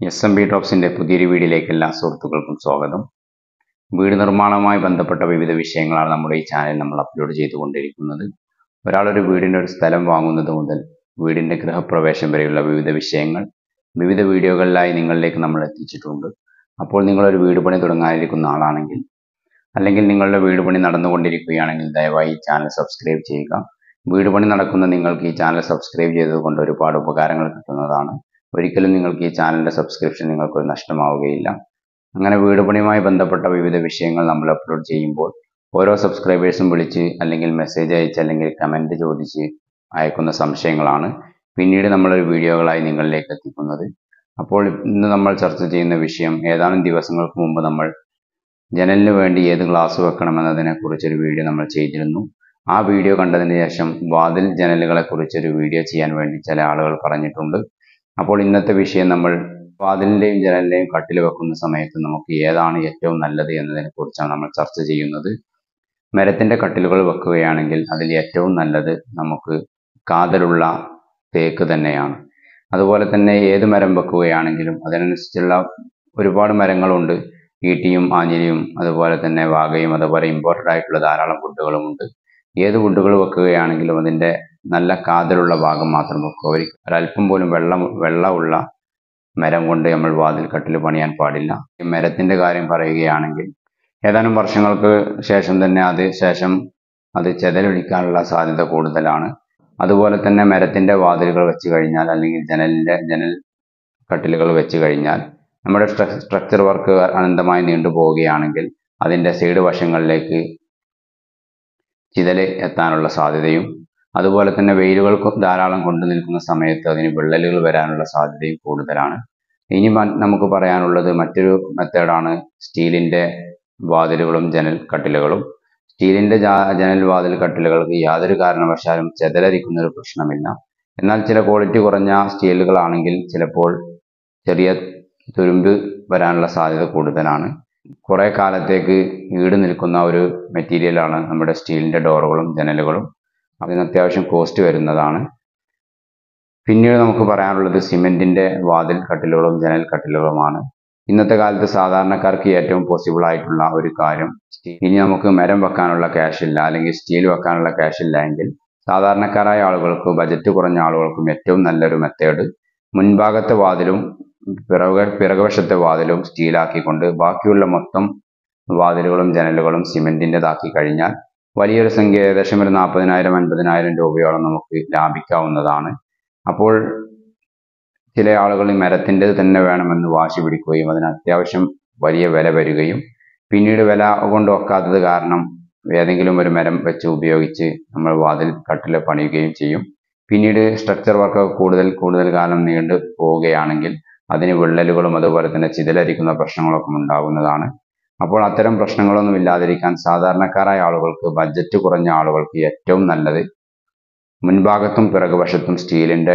S M B ഡ്രോപ്സിൻ്റെ പുതിയൊരു വീഡിയോയിലേക്ക് എല്ലാ സുഹൃത്തുക്കൾക്കും സ്വാഗതം വീട് നിർമ്മാണവുമായി ബന്ധപ്പെട്ട വിവിധ വിഷയങ്ങളാണ് നമ്മുടെ ഈ ചാനൽ നമ്മൾ അപ്ലോഡ് ചെയ്തുകൊണ്ടിരിക്കുന്നത് ഒരാളൊരു വീടിൻ്റെ ഒരു സ്ഥലം വാങ്ങുന്നത് മുതൽ വീടിൻ്റെ ഗൃഹപ്രവേശം വരെയുള്ള വിവിധ വിഷയങ്ങൾ വിവിധ വീഡിയോകളിലായി നിങ്ങളിലേക്ക് നമ്മൾ എത്തിച്ചിട്ടുണ്ട് അപ്പോൾ നിങ്ങളൊരു വീട് പണി തുടങ്ങാനിരിക്കുന്ന ആളാണെങ്കിൽ അല്ലെങ്കിൽ നിങ്ങളുടെ വീട് പണി നടന്നുകൊണ്ടിരിക്കുകയാണെങ്കിൽ ദയവായി ഈ ചാനൽ സബ്സ്ക്രൈബ് ചെയ്യുക വീട് പണി നടക്കുന്ന നിങ്ങൾക്ക് ഈ ചാനൽ സബ്സ്ക്രൈബ് ചെയ്തതുകൊണ്ട് ഒരുപാട് ഉപകാരങ്ങൾ കിട്ടുന്നതാണ് ഒരിക്കലും നിങ്ങൾക്ക് ഈ ചാനലിൻ്റെ സബ്സ്ക്രിപ്ഷൻ നിങ്ങൾക്കൊരു നഷ്ടമാവുകയില്ല അങ്ങനെ വീട് പണിയുമായി ബന്ധപ്പെട്ട വിവിധ വിഷയങ്ങൾ നമ്മൾ അപ്ലോഡ് ചെയ്യുമ്പോൾ ഓരോ സബ്സ്ക്രൈബേഴ്സും വിളിച്ച് അല്ലെങ്കിൽ മെസ്സേജ് അയച്ച് അല്ലെങ്കിൽ കമൻറ്റ് ചോദിച്ച് അയക്കുന്ന സംശയങ്ങളാണ് പിന്നീട് നമ്മളൊരു വീഡിയോകളായി നിങ്ങളിലേക്ക് എത്തിക്കുന്നത് അപ്പോൾ ഇന്ന് നമ്മൾ ചർച്ച ചെയ്യുന്ന വിഷയം ഏതാനും ദിവസങ്ങൾക്ക് മുമ്പ് നമ്മൾ ജനലിന് വേണ്ടി ഏത് ഗ്ലാസ് വെക്കണമെന്നതിനെ കുറിച്ചൊരു വീഡിയോ നമ്മൾ ചെയ്തിരുന്നു ആ വീഡിയോ കണ്ടതിന് ശേഷം വാതിൽ ജനലുകളെ കുറിച്ചൊരു വീഡിയോ ചെയ്യാൻ വേണ്ടി ചില ആളുകൾ പറഞ്ഞിട്ടുണ്ട് അപ്പോൾ ഇന്നത്തെ വിഷയം നമ്മൾ വാതിലിൻ്റെയും ജനലിൻ്റെയും കട്ടിൽ വെക്കുന്ന സമയത്ത് നമുക്ക് ഏതാണ് ഏറ്റവും നല്ലത് എന്നതിനെ കുറിച്ചാണ് നമ്മൾ ചർച്ച ചെയ്യുന്നത് മരത്തിൻ്റെ കട്ടിലുകൾ വെക്കുകയാണെങ്കിൽ അതിൽ ഏറ്റവും നല്ലത് നമുക്ക് കാതലുള്ള തേക്ക് തന്നെയാണ് അതുപോലെ തന്നെ ഏത് മരം വെക്കുകയാണെങ്കിലും അതിനനുസരിച്ചുള്ള ഒരുപാട് മരങ്ങളുണ്ട് ഈട്ടിയും ആഞ്ഞിലിയും അതുപോലെ തന്നെ വാഗയും അതുപോലെ ഇമ്പോർട്ടഡ് ആയിട്ടുള്ള ധാരാളം വുഡുകളുമുണ്ട് ഏത് വുഡുകൾ വെക്കുകയാണെങ്കിലും അതിൻ്റെ നല്ല കാതലുള്ള ഭാഗം മാത്രം വെക്കുക ഒരു ഒരല്പം പോലും വെള്ളം വെള്ളമുള്ള മരം കൊണ്ട് നമ്മൾ വാതിൽ കട്ടിൽ പണിയാൻ പാടില്ല ഈ മരത്തിൻ്റെ കാര്യം പറയുകയാണെങ്കിൽ ഏതാനും വർഷങ്ങൾക്ക് ശേഷം തന്നെ അത് ശേഷം അത് ചെതലൊടിക്കാനുള്ള സാധ്യത കൂടുതലാണ് അതുപോലെ തന്നെ മരത്തിൻ്റെ വാതിലുകൾ വെച്ച് കഴിഞ്ഞാൽ അല്ലെങ്കിൽ ജനലിൻ്റെ ജനൽ കട്ടിലുകൾ വെച്ച് കഴിഞ്ഞാൽ നമ്മുടെ സ്ട്രക്ചർ വർക്ക് അനന്തമായി നീണ്ടുപോവുകയാണെങ്കിൽ അതിൻ്റെ സൈഡ് വശങ്ങളിലേക്ക് ചിതൽ എത്താനുള്ള സാധ്യതയും അതുപോലെ തന്നെ വെയിലുകൾ ധാരാളം കൊണ്ടു നിൽക്കുന്ന സമയത്ത് അതിന് വിള്ളലുകൾ വരാനുള്ള സാധ്യതയും കൂടുതലാണ് ഇനി നമുക്ക് പറയാനുള്ളത് മറ്റൊരു മെത്തേഡാണ് സ്റ്റീലിൻ്റെ വാതിലുകളും ജനൽ കട്ടിലുകളും സ്റ്റീലിൻ്റെ ജനൽ വാതിൽ കട്ടിലുകൾക്ക് യാതൊരു കാരണവശാലും ചെതലരിക്കുന്ന ഒരു പ്രശ്നമില്ല എന്നാൽ ചില ക്വാളിറ്റി കുറഞ്ഞ സ്റ്റീലുകളാണെങ്കിൽ ചിലപ്പോൾ ചെറിയ തുരുമ്പ് വരാനുള്ള സാധ്യത കൂടുതലാണ് കുറേ കാലത്തേക്ക് ഈട് നിൽക്കുന്ന ഒരു മെറ്റീരിയലാണ് നമ്മുടെ സ്റ്റീലിൻ്റെ ഡോറുകളും ജനലുകളും അതിന് അത്യാവശ്യം കോസ്റ്റ് വരുന്നതാണ് പിന്നീട് നമുക്ക് പറയാനുള്ളത് സിമെൻറ്റിൻ്റെ വാതിൽ കട്ടിലുകളും ജനൽ കട്ടിലുകളുമാണ് ഇന്നത്തെ കാലത്ത് സാധാരണക്കാർക്ക് ഏറ്റവും പോസിബിൾ ആയിട്ടുള്ള ഒരു കാര്യം ഇനി നമുക്ക് മരം വെക്കാനുള്ള ക്യാഷ് ഇല്ല അല്ലെങ്കിൽ സ്റ്റീൽ വെക്കാനുള്ള ക്യാഷ് ഇല്ല എങ്കിൽ സാധാരണക്കാരായ ആളുകൾക്ക് ബജറ്റ് കുറഞ്ഞ ആളുകൾക്കും ഏറ്റവും നല്ലൊരു മെത്തേഡ് മുൻഭാഗത്തെ വാതിലും പിറക പിറകുവശത്തെ വാതിലും സ്റ്റീലാക്കിക്കൊണ്ട് ബാക്കിയുള്ള മൊത്തം വാതിലുകളും ജനലുകളും സിമെൻറ്റിൻ്റെതാക്കി കഴിഞ്ഞാൽ വലിയൊരു സംഖ്യ ഏകദേശം ഒരു നാൽപ്പതിനായിരം അൻപതിനായിരം രൂപയോളം നമുക്ക് ലാഭിക്കാവുന്നതാണ് അപ്പോൾ ചില ആളുകൾ ഈ മരത്തിൻ്റെത് തന്നെ വേണമെന്ന് വാശി പിടിക്കുകയും അതിന് അത്യാവശ്യം വലിയ വില വരികയും പിന്നീട് വില കൊണ്ട് വെക്കാത്തത് കാരണം ഏതെങ്കിലും ഒരു മരം വെച്ച് ഉപയോഗിച്ച് നമ്മൾ വാതിൽ കട്ടിൽ പണിയുകയും ചെയ്യും പിന്നീട് സ്ട്രക്ചർ വർക്ക് കൂടുതൽ കൂടുതൽ കാലം നീണ്ടു പോവുകയാണെങ്കിൽ അതിന് വിള്ളലുകളും അതുപോലെ തന്നെ ചിതലരിക്കുന്ന പ്രശ്നങ്ങളൊക്കെ ഉണ്ടാകുന്നതാണ് അപ്പോൾ അത്തരം പ്രശ്നങ്ങളൊന്നും ഇല്ലാതിരിക്കാൻ സാധാരണക്കാരായ ആളുകൾക്ക് ബഡ്ജറ്റ് കുറഞ്ഞ ആളുകൾക്ക് ഏറ്റവും നല്ലത് മുൻഭാഗത്തും പിറകുവശത്തും സ്റ്റീലിൻ്റെ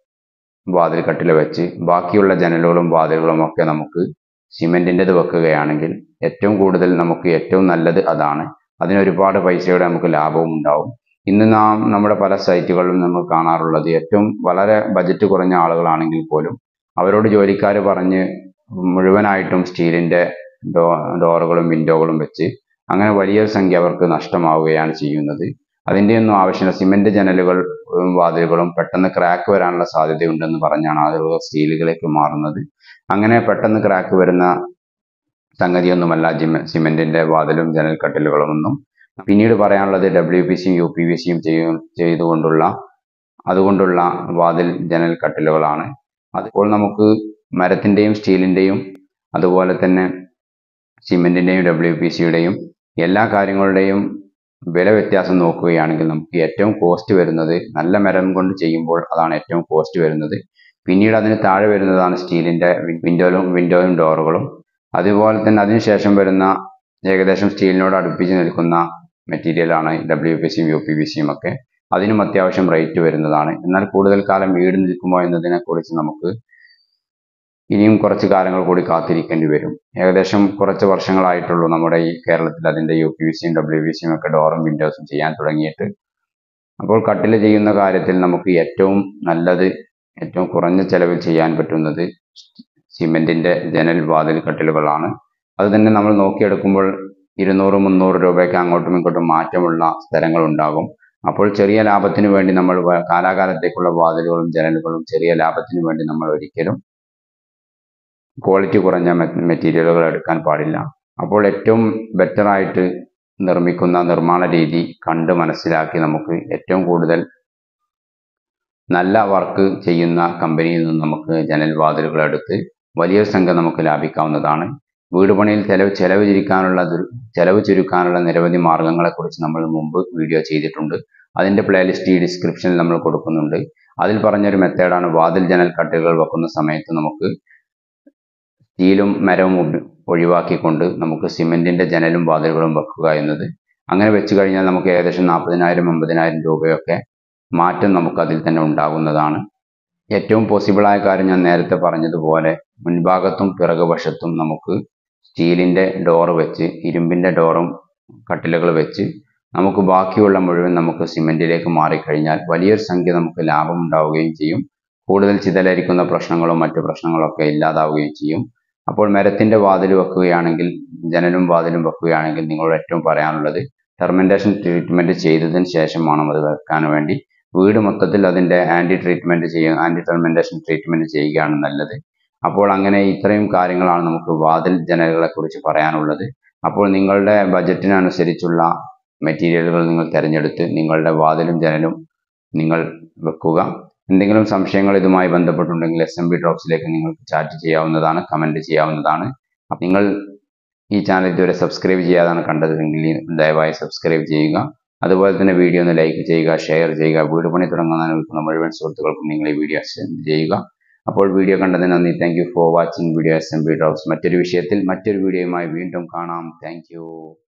വാതിൽ കട്ടിൽ വെച്ച് ബാക്കിയുള്ള ജനലുകളും വാതിലുകളും ഒക്കെ നമുക്ക് സിമെൻറ്റിൻ്റെത് വെക്കുകയാണെങ്കിൽ ഏറ്റവും കൂടുതൽ നമുക്ക് ഏറ്റവും നല്ലത് അതാണ് അതിന് ഒരുപാട് പൈസയുടെ നമുക്ക് ലാഭവും ഉണ്ടാവും ഇന്ന് നാം നമ്മുടെ പല സൈറ്റുകളിലും നമ്മൾ കാണാറുള്ളത് ഏറ്റവും വളരെ ബജറ്റ് കുറഞ്ഞ ആളുകളാണെങ്കിൽ പോലും അവരോട് ജോലിക്കാർ പറഞ്ഞ് മുഴുവനായിട്ടും സ്റ്റീലിൻ്റെ ഡോ ഡോറുകളും വിൻഡോകളും വെച്ച് അങ്ങനെ വലിയൊരു സംഖ്യ അവർക്ക് നഷ്ടമാവുകയാണ് ചെയ്യുന്നത് അതിൻ്റെ ഒന്നും ആവശ്യമില്ല സിമെൻറ്റ് ജനലുകൾ വാതിലുകളും പെട്ടെന്ന് ക്രാക്ക് വരാനുള്ള സാധ്യതയുണ്ടെന്ന് പറഞ്ഞാണ് ആളുകൾ സ്റ്റീലുകളിലേക്ക് മാറുന്നത് അങ്ങനെ പെട്ടെന്ന് ക്രാക്ക് വരുന്ന സംഗതിയൊന്നുമല്ല ജിമ സിമെൻറ്റിൻ്റെ വാതിലും ജനൽ കട്ടിലുകളും ഒന്നും പിന്നീട് പറയാനുള്ളത് ഡബ്ല്യു പി സിയും യു പി വി സിയും ചെയ്തുകൊണ്ടുള്ള അതുകൊണ്ടുള്ള വാതിൽ ജനൽ കട്ടിലുകളാണ് അപ്പോൾ നമുക്ക് മരത്തിൻ്റെയും സ്റ്റീലിൻ്റെയും അതുപോലെ തന്നെ സിമെൻറ്റിൻ്റെയും ഡബ്ല്യു പി സിയുടെയും എല്ലാ കാര്യങ്ങളുടെയും വില വ്യത്യാസം നോക്കുകയാണെങ്കിൽ നമുക്ക് ഏറ്റവും കോസ്റ്റ് വരുന്നത് നല്ല മരം കൊണ്ട് ചെയ്യുമ്പോൾ അതാണ് ഏറ്റവും കോസ്റ്റ് വരുന്നത് പിന്നീട് അതിന് താഴെ വരുന്നതാണ് സ്റ്റീലിൻ്റെ വിൻഡോയിലും വിൻഡോയും ഡോറുകളും അതുപോലെ തന്നെ അതിനുശേഷം വരുന്ന ഏകദേശം സ്റ്റീലിനോട് അടുപ്പിച്ച് നിൽക്കുന്ന മെറ്റീരിയലാണ് ഡബ്ല്യു പി സിയും യു പി വി സിയും ഒക്കെ അതിനും അത്യാവശ്യം റേറ്റ് വരുന്നതാണ് എന്നാൽ കൂടുതൽ കാലം വീട് നിൽക്കുമോ എന്നതിനെക്കുറിച്ച് നമുക്ക് ഇനിയും കുറച്ച് കാലങ്ങൾ കൂടി കാത്തിരിക്കേണ്ടി വരും ഏകദേശം കുറച്ച് വർഷങ്ങളായിട്ടുള്ളൂ നമ്മുടെ ഈ കേരളത്തിൽ അതിൻ്റെ യു പി വി സിയും ഡബ്ല്യു വി സിയും ഒക്കെ ഡോറും വിൻഡോസും ചെയ്യാൻ തുടങ്ങിയിട്ട് അപ്പോൾ കട്ടിൽ ചെയ്യുന്ന കാര്യത്തിൽ നമുക്ക് ഏറ്റവും നല്ലത് ഏറ്റവും കുറഞ്ഞ ചെലവിൽ ചെയ്യാൻ പറ്റുന്നത് സിമെന്റിന്റെ ജനൽ വാതിൽ കട്ടിലുകളാണ് അത് തന്നെ നമ്മൾ നോക്കിയെടുക്കുമ്പോൾ ഇരുന്നൂറ് മുന്നൂറ് രൂപയ്ക്ക് അങ്ങോട്ടും ഇങ്ങോട്ടും മാറ്റമുള്ള സ്ഥലങ്ങൾ ഉണ്ടാകും അപ്പോൾ ചെറിയ ലാഭത്തിന് വേണ്ടി നമ്മൾ വ- കാലാകാലത്തേക്കുള്ള വാതിലുകളും ജനലുകളും ചെറിയ ലാഭത്തിന് വേണ്ടി നമ്മൾ ഒരിക്കലും ക്വാളിറ്റി കുറഞ്ഞ മെ- മെറ്റീരിയലുകൾ എടുക്കാൻ പാടില്ല അപ്പോൾ ഏറ്റവും ബെറ്റർ ആയിട്ട് നിർമ്മിക്കുന്ന നിർമ്മാണ രീതി കണ്ട് മനസ്സിലാക്കി നമുക്ക് ഏറ്റവും കൂടുതൽ നല്ല വർക്ക് ചെയ്യുന്ന കമ്പനിയിൽ നിന്ന് നമുക്ക് ജനൽ വാതിലുകൾ എടുത്ത് വലിയൊരു സംഖ്യ നമുക്ക് ലാഭിക്കാവുന്നതാണ് വീട് പണിയിൽ ചെലവ് ചെലവ് ചുരുക്കാനുള്ള ദുർ- ചെലവ് ചുരുക്കാനുള്ള നിരവധി മാർഗങ്ങളെക്കുറിച്ച് നമ്മൾ മുമ്പ് വീഡിയോ ചെയ്തിട്ടുണ്ട് അതിന്റെ പ്ലേലിസ്റ്റ് ഈ ഡിസ്ക്രിപ്ഷനിൽ നമ്മൾ കൊടുക്കുന്നുണ്ട് അതിൽ പറഞ്ഞൊരു മെത്തേഡാണ് വാതിൽ ജനൽ കട്ടുകൾ വെക്കുന്ന സമയത്ത് നമുക്ക് സ്റ്റീലും മരവും ഉപ- ഒഴിവാക്കിക്കൊണ്ട് നമുക്ക് സിമെന്റിന്റെ ജനലും വാതിലുകളും വെക്കുക എന്നത് അങ്ങനെ വെച്ച് കഴിഞ്ഞാൽ നമുക്ക് ഏകദേശം നാൽപ്പതിനായിരം അമ്പതിനായിരം രൂപയൊക്കെ മാറ്റം നമുക്ക് അതിൽ തന്നെ ഉണ്ടാകുന്നതാണ് ഏറ്റവും പോസിബിളായ കാര്യം ഞാൻ നേരത്തെ പറഞ്ഞതുപോലെ മുൻഭാഗത്തും പിറകുവശത്തും നമുക്ക് സ്റ്റീലിന്റെ ഡോറ് വെച്ച് ഇരുമ്പിന്റെ ഡോറും കട്ടിലുകൾ വെച്ച് നമുക്ക് ബാക്കിയുള്ള മുഴുവൻ നമുക്ക് സിമെന്റിലേക്ക് മാറിക്കഴിഞ്ഞാൽ വലിയൊരു സംഖ്യ നമുക്ക് ലാഭം ഉണ്ടാവുകയും ചെയ്യും കൂടുതൽ ചിതലരിക്കുന്ന പ്രശ്നങ്ങളും മറ്റു പ്രശ്നങ്ങളൊക്കെ ഇല്ലാതാവുകയും ചെയ്യും അപ്പോൾ മരത്തിന്റെ വാതിൽ വെക്കുകയാണെങ്കിൽ ജനലും വാതിലും വെക്കുകയാണെങ്കിൽ നിങ്ങളോട് ഏറ്റവും പറയാനുള്ളത് ഫെർമെന്റേഷൻ ട്രീറ്റ്മെന്റ് ചെയ്തതിന് ശേഷം വേണം അത് വെക്കാൻ വേണ്ടി വീട് മൊത്തത്തിൽ അതിന്റെ ആന്റി ട്രീറ്റ്മെന്റ് ചെയ്യുക ആന്റി ഫെർമെന്റേഷൻ ട്രീറ്റ്മെന്റ് ചെയ്യുകയാണ് നല്ലത് അപ്പോൾ അങ്ങനെ ഇത്രയും കാര്യങ്ങളാണ് നമുക്ക് വാതിൽ ജനലുകളെ കുറിച്ച് പറയാനുള്ളത് അപ്പോൾ നിങ്ങളുടെ ബജറ്റിനനുസരിച്ചുള്ള മെറ്റീരിയലുകൾ നിങ്ങൾ തിരഞ്ഞെടുത്ത് നിങ്ങളുടെ വാതിലും ജനലും നിങ്ങൾ വെക്കുക എന്തെങ്കിലും സംശയങ്ങൾ ഇതുമായി ബന്ധപ്പെട്ടുണ്ടെങ്കിൽ എസ് എം ബി ഡ്രോപ്സിലേക്ക് നിങ്ങൾക്ക് ചാറ്റ് ചെയ്യാവുന്നതാണ് കമന്റ് ചെയ്യാവുന്നതാണ് അപ്പോൾ നിങ്ങൾ ഈ ചാനൽ ഇതുവരെ സബ്സ്ക്രൈബ് ചെയ്യാതാണ് കണ്ടതെങ്കിൽ ദയവായി സബ്സ്ക്രൈബ് ചെയ്യുക അതുപോലെ തന്നെ വീഡിയോ ഒന്ന് ലൈക്ക് ചെയ്യുക ഷെയർ ചെയ്യുക വീട് പണി തുടങ്ങാൻ നിൽക്കുന്ന മുഴുവൻ സുഹൃത്തുക്കൾക്കും നിങ്ങൾ ഈ വീഡിയോ സെൻഡ് ചെയ്യുക അപ്പോൾ വീഡിയോ കണ്ടതിന് നന്ദി thank you for watching video S M B drops മറ്റൊരു വിഷയത്തിൽ മറ്റൊരു വീഡിയോയുമായി വീണ്ടും കാണാം താങ്ക്